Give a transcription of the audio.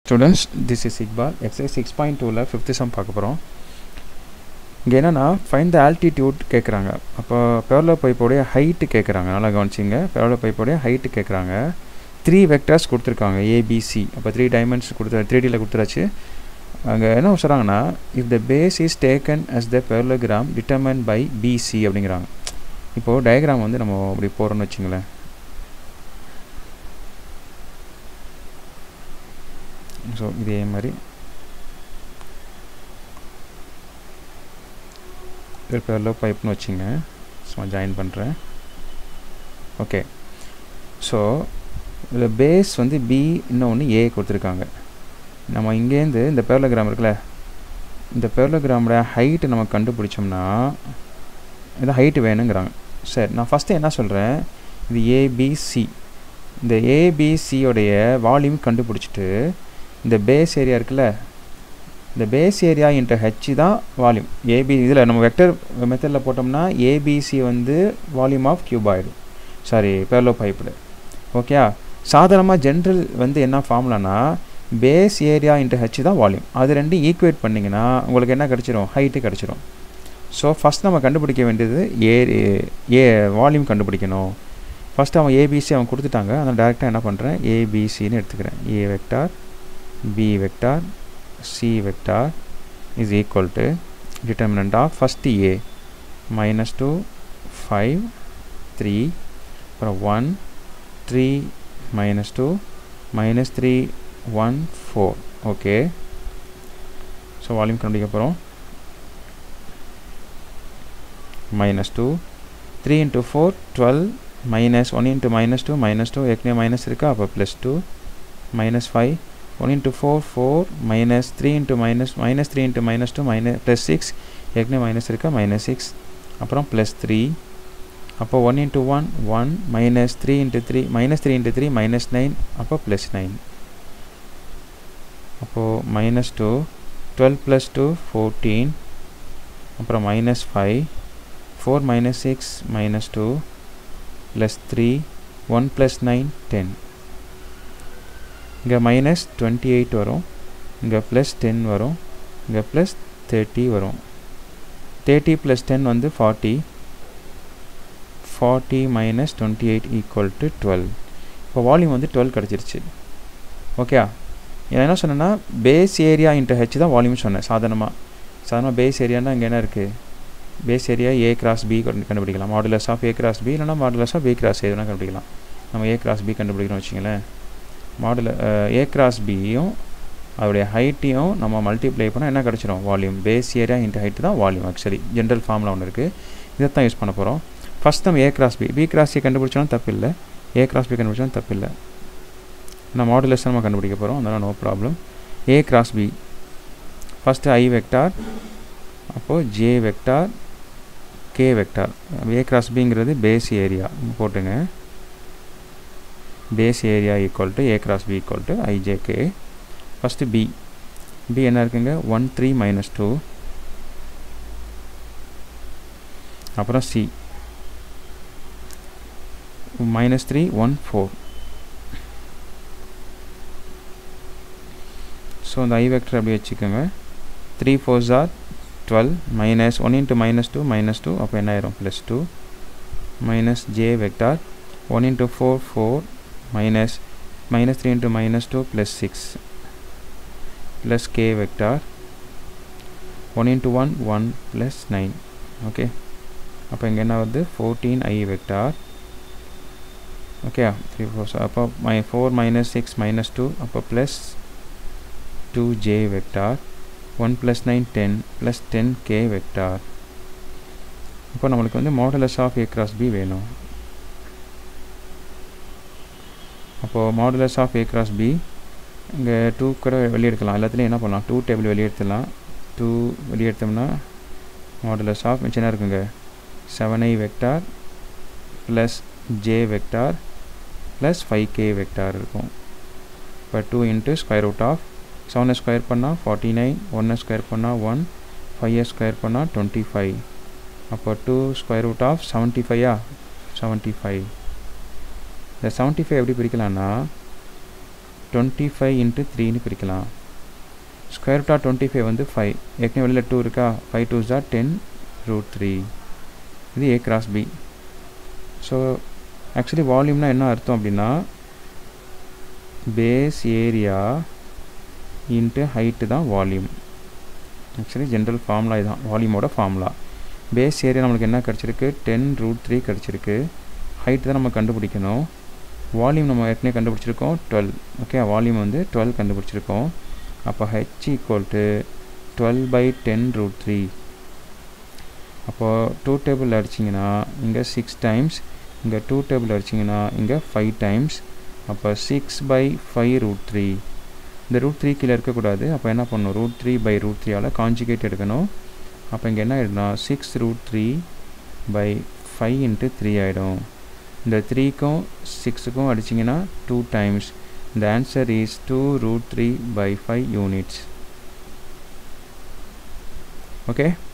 students this is இக்பால் exercise six point டூவில் fifth sum பார்க்க போகிறோம் இங்கே என்னென்னா ஃபைன் த ஆல்டிடியூட் கேட்குறாங்க அப்போ பெவலோ பைப்போடைய ஹைட்டு கேட்குறாங்க நல்லா கவனிச்சிங்க பெவலோ பைப்போடைய ஹைட்டு கேட்குறாங்க த்ரீ வெக்டர்ஸ் கொடுத்துருக்காங்க ஏபிசி அப்போ த்ரீ டைமண்ட்ஸ் கொடுத்து த்ரீ டியில் கொடுத்துருச்சு அங்கே என்ன சொல்கிறாங்கன்னா if the base is taken as the parallelogram determined by BC அப்படிங்கிறாங்க இப்போது டயக்ராம் வந்து நம்ம அப்படி போகிறோன்னு வச்சுங்களேன் ஸோ இதே மாதிரி பெர்லோ பைப்னு வச்சுங்க சும்மா ஜாயின் பண்ணுறேன் ஓகே ஸோ இதில் பேஸ் வந்து பி இன்னொன்று ஏ கொடுத்துருக்காங்க நம்ம இங்கேருந்து இந்த பேரலோகிராம் இருக்குல்ல இந்த பேரலோகிராமோட ஹைட்டு நம்ம கண்டுபிடிச்சோம்னா இது ஹைட்டு வேணுங்கிறாங்க சரி நான் ஃபஸ்ட்டு என்ன சொல்கிறேன் இது ஏபிசி இந்த ஏபிசியோடைய வால்யூம் கண்டுபிடிச்சிட்டு இந்த பேஸ் ஏரியா இருக்குல்ல இந்த பேஸ் ஏரியா இன்ட்டு ஹெச் தான் வால்யூம் ஏபி இதில் நம்ம வெக்டர் மெத்தடில் போட்டோம்னா ஏபிசி வந்து volume of cuboid sorry parallelepiped okay சாதாரணமாக ஜென்ரல் வந்து என்ன ஃபார்முலானா பேஸ் ஏரியா இன்ட்டு ஹெச் தான் வால்யூம் அது ரெண்டும் ஈக்குவேட் பண்ணிங்கன்னா உங்களுக்கு என்ன கிடச்சிரும் ஹைட்டு கிடச்சிரும் ஸோ ஃபஸ்ட் நம்ம கண்டுபிடிக்க வேண்டியது ஏ ஏ வால்யூம் கண்டுபிடிக்கணும் ஃபஸ்ட்டு அவன் ஏபிசி அவன் கொடுத்துட்டாங்க அதனால் டேரெக்டாக என்ன பண்ணுறேன் ஏபிசின்னு எடுத்துக்கிறேன் A vector b vector c vector is equal to determinant of first a minus 2 5 3 அப்புறம் 1 3 minus 2 minus 3 1 4 okay so volume கண்டுபிடிக்க போகிறோம் minus 2 3 into 4 12 minus 1 into minus 2 minus 2 ஏற்கனவே மைனஸ் இருக்கா அப்போ plus two minus five 1 into 4 4 minus 3 into minus minus 3 into minus 2 minus plus 6 ஏற்கனவே minus இருக்கா minus six அப்புறம் plus three அப்போ one into one one minus three into three minus three into three minus nine அப்போ plus nine அப்போது minus two twelve plus two fourteen அப்புறம் minus five four minus six minus two plus three one plus nine ten இங்கே minus twenty eight வரும் இங்கே plus ten வரும் இங்கே plus thirty வரும் thirty plus ten வந்து forty forty minus twenty eight equal to twelve இப்போ volume வந்து twelve கிடச்சிருச்சு ஓகே நான் என்ன சொன்னேன்னா பேஸ் ஏரியா இன்ட்டு ஹெச் தான் வால்யூம் சொன்னேன் சாதாரணமாக சாதாரணமாக பேஸ் ஏரியானா இங்கே என்ன இருக்குது base area A cross B கண்டுபிடிக்கலாம் modulus of A cross B இல்லைனா modulus of A cross A வேணால் கண்டுபிடிக்கலாம் நம்ம ஏ கிராஸ் பி கண்டுபிடிக்கணும்னு வச்சிங்களேன் மாடல் ஏ கிராஸ் பியும் அதோடைய ஹைட்டையும் நம்ம மல்டிப்ளை பண்ணால் என்ன கிடச்சிரும் volume base area into height தான் வால்யூம் ஆக்சுவலி ஜென்ரல் ஃபார்மில் ஒன்று இருக்குது இதை தான் யூஸ் பண்ண போகிறோம் ஃபஸ்ட் நம்ம A cross B B cross A கண்டுபிடிச்சாலும் தப்பு இல்லை ஏ கிராஸ் பி கண்டுபிடிச்சாலும் தப்பு இல்லை நம்ம மாடுலஸ் நம்ம கண்டுபிடிக்க போகிறோம் அதனால் no problem A cross B first i vector அப்போது j vector k vector A cross பிங்கிறது பேஸ் ஏரியா போட்டுங்க base area equal to a cross b equal to ijk first b b என்ன இருக்குங்க 1 3 minus 2 அப்புறம் c minus 3 1 4 ஸோ அந்த i vector அப்படி வச்சுக்கோங்க 3 4s are 12 minus 1 into minus 2 minus 2 அப்போ என்ன ஆயிரும் plus 2 minus j vector 1 into 4 4 minus minus 3 into minus 2 plus 6 plus k vector 1 into 1 1 plus 9 okay அப்போ இங்கே என்ன வருது fourteen i vector okay three four அப்போ மை four minus six minus two அப்போ plus two j vector one plus nine ten plus ten k vector இப்போ நம்மளுக்கு வந்து modulus of A cross B வேணும் அப்போது modulus of A cross B இங்கே two கூட வெளியே எடுக்கலாம் எல்லாத்துலேயும் என்ன பண்ணலாம் டூ டேபிள் வெளியே எடுத்துடலாம் டூ வெளியே எடுத்தோம்னா மாடுலஸ் ஆஃப் மிச்சம் இருக்குங்க seven i vector plus j vector plus five k vector இருக்கும் இப்போ two into square root of செவனை ஸ்கொயர் பண்ணால் ஃபார்ட்டி நைன் ஒன்னை ஸ்கொயர் பண்ணால் ஒன் ஃபைவை ஸ்கொயர் பண்ணால் டுவெண்ட்டி ஃபைவ் அப்போ two square root of seventy ஃபைவா செவன்ட்டி ஃபைவ் இந்த செவன்ட்டி ஃபைவ் எப்படி பிரிக்கலாம்னா டுவெண்ட்டி ஃபைவ் இன்ட்டு த்ரீன்னு பிரிக்கலாம் square root of twenty five வந்து ஃபைவ் ஏற்கனவே வெளியில் டூ இருக்கா ஃபைவ் டூ ஜா டென் ரூட் த்ரீ இது A cross B so actually வால்யூம்னா என்ன அர்த்தம் அப்படின்னா பேஸ் ஏரியா இன்ட்டு ஹைட்டு தான் வால்யூம் ஆக்சுவலி ஜென்ரல் ஃபார்முலா இதுதான் வால்யூமோட ஃபார்முலா பேஸ் ஏரியா நம்மளுக்கு என்ன கிடச்சிருக்கு டென் ரூட் த்ரீ கிடச்சிருக்கு ஹைட் தான் நம்ம கண்டுபிடிக்கணும் வால்யூம் நம்ம ஏற்கனவே கண்டுபிடிச்சிருக்கோம் டுவெல் ஓகே வால்யூம் வந்து டுவெல் கண்டுபிடிச்சிருக்கோம் அப்போ H equal to twelve by ten root three அப்போது டூ டேபிள் அடிச்சிங்கன்னா இங்கே சிக்ஸ் டைம்ஸ் இங்கே டூ டேபிள் அடிச்சிங்கன்னா இங்கே ஃபைவ் டைம்ஸ் அப்போ six by five root three இந்த ரூட் த்ரீ கீழே இருக்கக்கூடாது அப்போ என்ன பண்ணணும் ரூட் த்ரீ பை ரூட் த்ரீயால் காஞ்சிகேட் எடுக்கணும் அப்போ இங்கே என்ன ஆகிடும்னா six root three by five into three ஆகிடும் இந்த த்ரீக்கும் சிக்ஸுக்கும் அடிச்சிங்கன்னா டூ டைம்ஸ் இந்த answer is two root three by five units okay